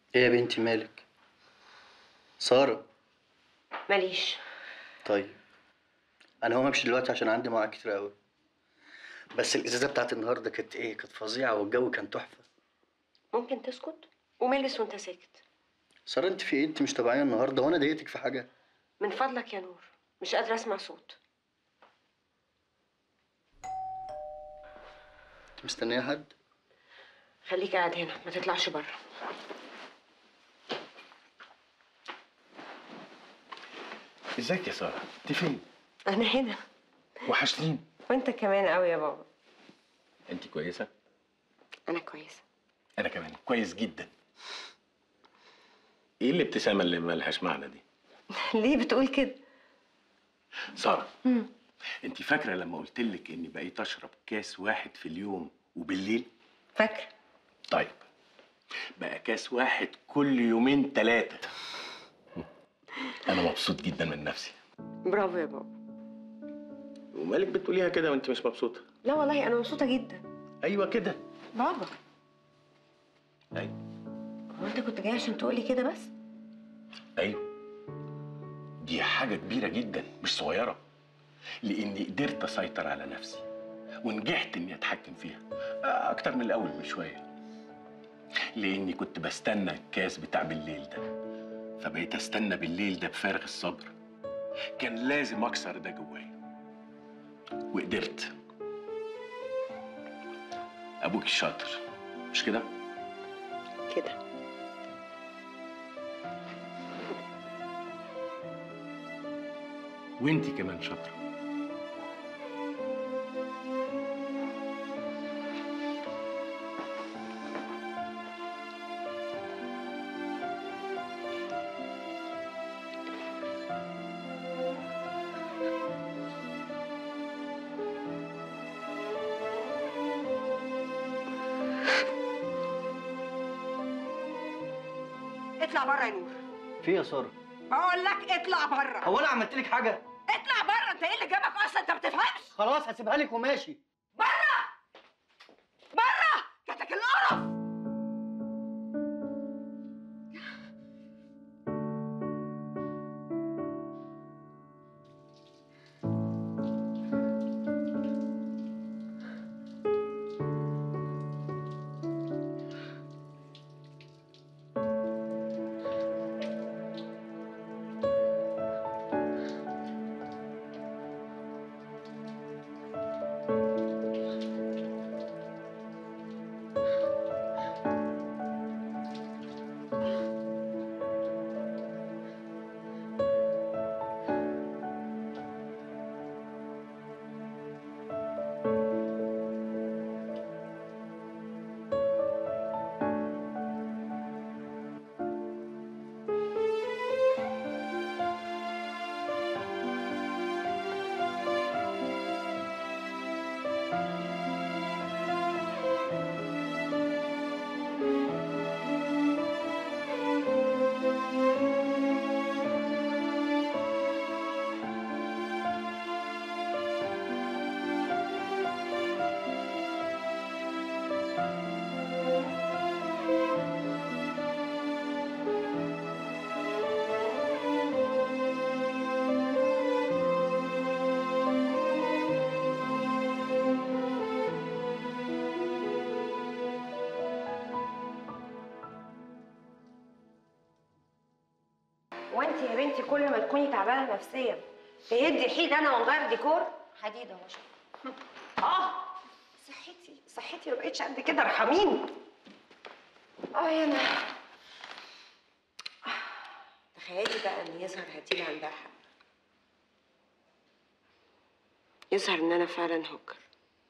ايه يا بنتي مالك سارة ماليش طيب انا هقوم امشي دلوقتي عشان عندي مواعيد كتير قوي بس الازازه بتاعت النهارده كانت ايه كانت فظيعه والجو كان تحفه ممكن تسكت وملبس وانت ساكت سارة انت في ايه انت مش طبيعيه النهارده وانا ضايقتك في حاجه من فضلك يا نور مش قادرة اسمع صوت انت مستنيه حد خليك قاعد هنا ما تطلعش بره ازيك يا ساره انت فين انا هنا وحشتيني وانت كمان قوي يا بابا انت كويسه انا كويسة انا كمان كويس جدا ايه الابتسامه اللي مالهاش معنى دي ليه بتقول كده ساره انت فاكره لما قلت لك اني بقيت اشرب كاس واحد في اليوم وبالليل فاكرة طيب بقى كاس واحد كل يومين ثلاثه انا مبسوط جدا من نفسي برافو يا بابا ومالك بتقوليها كده وانت مش مبسوطه لا والله انا مبسوطة جدا ايوه كده بابا ايوه هو انت كنت جاي عشان تقولي كده بس ايوه دي حاجة كبيرة جدا مش صغيرة لإني قدرت أسيطر على نفسي ونجحت إني أتحكم فيها آه، أكتر من الأول بشوية لإني كنت بستنى الكاس بتاع بالليل ده فبقيت أستنى بالليل ده بفارغ الصبر كان لازم أكسر ده جوايا وقدرت أبوك الشاطر مش كده؟ كده وانتي كمان شاطرة اطلع بره يا نور في إيه يا ساره بقول لك اطلع بره هو انا عملت لك حاجه اطلع بره انت ايه اللي جابك اصلا انت ما بتفهمش خلاص هسيبها لك وماشي بره بره جاتك القرف وانت يا بنتي كل ما تكوني تعبانة نفسيا تهدي حيل انا ونغير ديكور حديده ما شاء الله اه صحتي صحتي ما بقتش قد كده ارحميني اه يا انا تخيلي بقى ان يظهر هتيجي عندها حق يظهر ان انا فعلا هوكر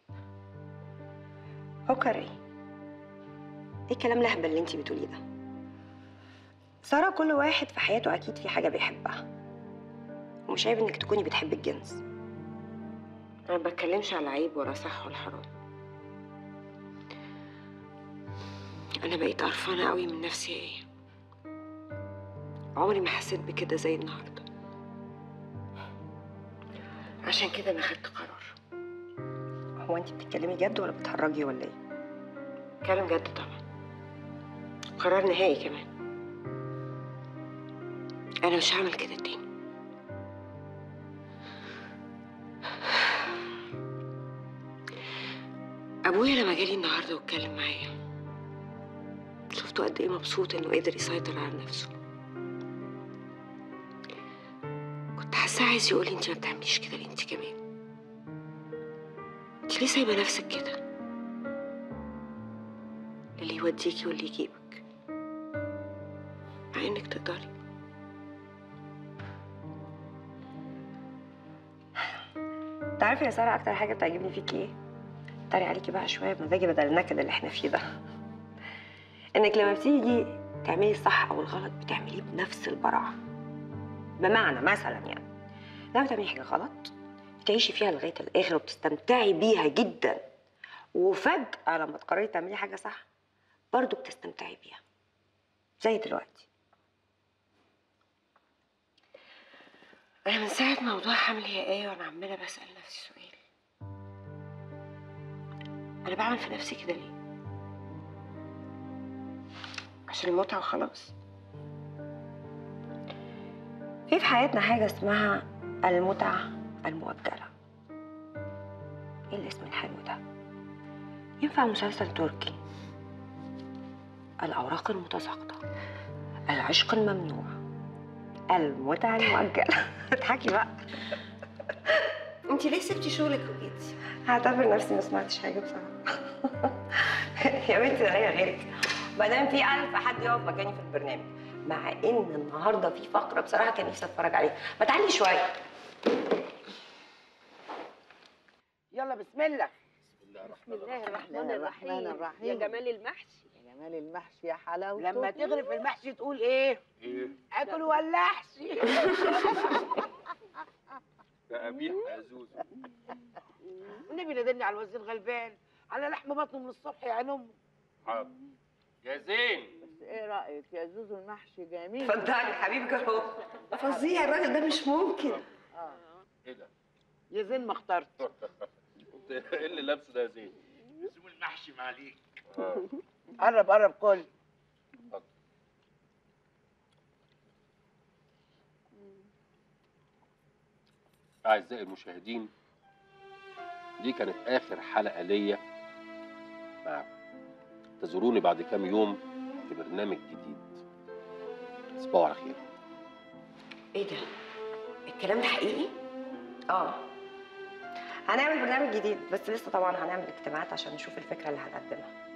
هوكر ايه ايه الكلام الهبل اللي انتي بتقوليه ده سارة كل واحد في حياته اكيد في حاجه بيحبها ومش عيب انك تكوني بتحبي الجنس انا ما بتكلمش على عيب ولا صح ولا حرام انا بقيت قرفانه قوي من نفسي ايه عمري ما حسيت بكده زي النهارده عشان كده انا خدت قرار هو انت بتتكلمي جد ولا بتهرجي ولا ايه كلام جد طبعا قرار نهائي كمان انا مش هعمل كده تاني ابويا لما جالي النهارده واتكلم معايا شفته قد ايه مبسوط انه قدر يسيطر على نفسه كنت حاسه عايز يقولي انت ما بتعمليش كده ليه انت كمان انت ليه سايبه نفسك كده اللي يوديكي واللي يجيبك مع انك تقدري تعرفي يا ساره اكتر حاجه بتعجبني فيكي ايه طاري عليكي بقى شويه بمزاجي بدل النكد اللي احنا فيه ده انك لما بتيجي تعملي الصح او الغلط بتعمليه بنفس البراعه بمعنى مثلا يعني لما بتعملي حاجه غلط بتعيشي فيها لغايه الاخر وبتستمتعي بيها جدا وفجاه لما تقرري تعملي حاجه صح برضه بتستمتعي بيها زي دلوقتي انا من ساعه موضوع حمل هي ايه وانا عماله بسال نفسي سؤال انا بعمل في نفسي كده ليه عشان المتعه وخلاص في في حياتنا حاجه اسمها المتعه المؤجله ايه الاسم الحلو ده ينفع مسلسل تركي الاوراق المتساقطه العشق الممنوع المتعه المؤجله اضحكي بقى انت ليه سبتي شغلك وجيتي؟ هعتبر نفسي ما سمعتش حاجه بصراحه يا بنتي ده هي غيرك ما دام في ألف حد يقف مكاني في البرنامج مع ان النهارده في فقره بصراحه كان نفسي اتفرج عليها ما تعلي شويه يلا بسم الله بسم الله الرحمن الرحيم. الرحيم يا جمال المحشي يا جمال المحشي يا حلاوته لما تغرف المحشي تقول ايه؟ ايه اكل ولا احشي ده قبيح يا زوزو النبي نادلني على الوزير غلبان على لحم بطنه من الصبح يا عين امه حاضر يا زين بس ايه رايك يا زوزو المحشي جميل اتفضلي حبيبي اهو فظيع الراجل ده مش ممكن اه ايه ده؟ يا زين ما اخترت ايه اللي لابسه ده يا زين؟ لزوم المحشي معليك قرب قرب كل أعزائي المشاهدين دي كانت آخر حلقة ليا معكم انتظروني بعد كام يوم في برنامج جديد تصبحوا على خير ايه ده الكلام ده حقيقي اه هنعمل برنامج جديد بس لسه طبعا هنعمل اجتماعات عشان نشوف الفكره اللي هنقدمها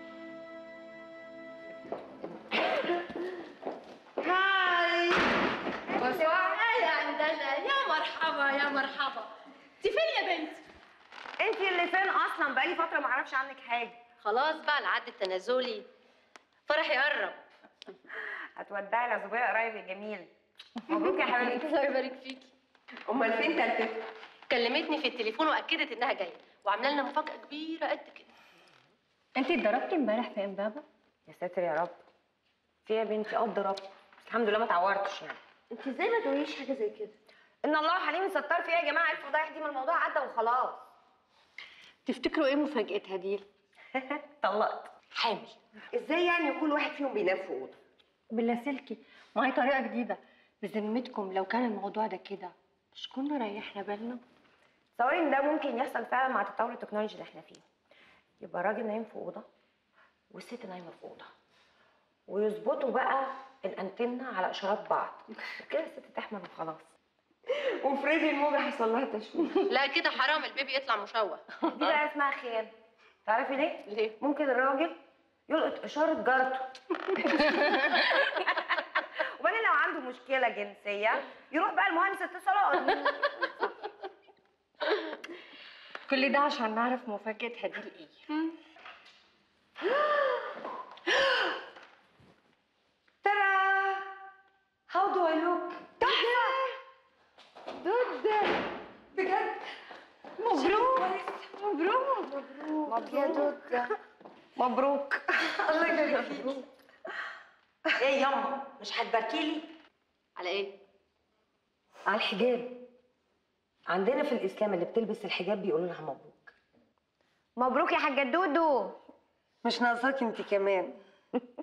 هاي وسعي عندنا يا مرحبا يا مرحبا انت فين يا بنت انت اللي فين اصلا بقالي فتره ما اعرفش عنك حاجه خلاص بقى العد التنازلي فرح يقرب هتودعي العزوبيه قريب يا جميل مبروك يا حبيبتي الله يبارك فيكي امال فين تالتك كلمتني في التليفون واكدت انها جايه وعامله لنا مفاجاه كبيره قد كده انت اتضربتي امبارح في امبابه يا ساتر يا رب في يا بنتي اه اتضربت بس الحمد لله ما اتعورتش يعني انت ازاي ما تقوليش حاجه زي كده ان الله حليم ستار فيها يا جماعه الفضايح دي من الموضوع عدى وخلاص تفتكروا ايه مفاجاتها دي طلقت حامل ازاي يعني كل واحد فيهم بينام في اوضه باللاسلكي ما هي طريقه جديده بذمتكم لو كان الموضوع ده كده مش كنا ريحنا بالنا تصوري ان ده ممكن يحصل فعلا مع تطور التكنولوجيا اللي احنا فيه يبقى الراجل نايم في اوضه والست نايمه في اوضه ويظبطوا بقى الانتنه على اشارات بعض وكده الست تحمل وخلاص وفريدي الموجة حصل لها تشويه لا كده حرام البيبي يطلع مشوه دي بقى اسمها خيانه تعرفي ليه؟ ليه ممكن الراجل يلقط اشاره جارته وبعدين لو عنده مشكله جنسيه يروح بقى المهندس اتصالات كل ده عشان نعرف مفاجاتها دي لايه ترى هاو دو اي لوك تحفه دودة بجد مبروك مبروك مبروك يا دودة مبروك الله يبارك فيكي ايه ياما مش هتباركي لي على ايه على الحجاب عندنا في الاسلام اللي بتلبس الحجاب بيقولوا لها مبروك مبروك يا حاجه دودو مش ناقصاك انت كمان